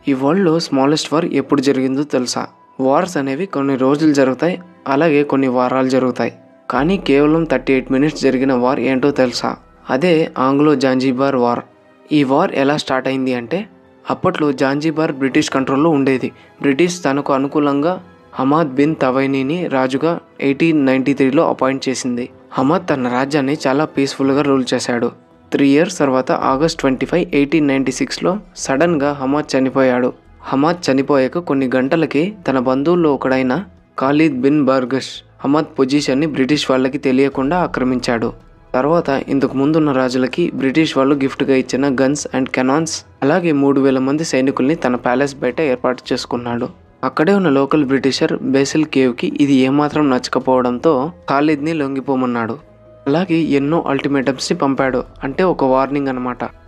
ఈ వరల్డ్లో smallest war ఎప్పుడు జరిగిందో తెలుసా వార్స్ అనేవి కొన్ని రోజులు జరుగుతాయి అలాగే కొన్ని వారాలు జరుగుతాయి కానీ కేవలం థర్టీ ఎయిట్ మినిట్స్ జరిగిన వార్ ఏంటో తెలుసా అదే ఆంగ్లో జాంజీబార్ వార్ ఈ వార్ ఎలా స్టార్ట్ అయింది అంటే అప్పట్లో జాంజీబార్ బ్రిటిష్ కంట్రోల్లో ఉండేది బ్రిటిష్ తనకు అనుకూలంగా హమాద్ బిన్ తవైనీని రాజుగా ఎయిటీన్ నైంటీ త్రీలో అపాయింట్ చేసింది హమాద్ తన రాజ్యాన్ని చాలా పీస్ఫుల్గా రూల్ చేశాడు త్రీ ఇయర్స్ తర్వాత August twenty five eighteen ninety సిక్స్లో సడన్గా హమాద్ చనిపోయాడు హమాద్ చనిపోయాక కొన్ని గంటలకి తన బంధువుల్లో ఒకడైన ఖాలిద్ బిన్ బర్గష్ హమాద్ పొజిషన్ని బ్రిటిష్ వాళ్ళకి తెలియకుండా ఆక్రమించాడు తర్వాత ఇంతకు ముందున్న రాజులకి బ్రిటిష్ వాళ్ళు గిఫ్ట్గా ఇచ్చిన గన్స్ అండ్ కెనాన్స్ అలాగే మూడు వేల మంది సైనికుల్ని తన ప్యాలెస్ బయట ఏర్పాటు చేసుకున్నాడు అక్కడే ఉన్న లోకల్ బ్రిటిషర్ బేసిల్ కేవ్కి ఇది ఏమాత్రం నచ్చకపోవడంతో ఖాలిద్ని లొంగిపోమన్నాడు అలాగే ఎన్నో అల్టిమేటమ్స్ని పంపాడు అంటే ఒక వార్నింగ్ అనమాట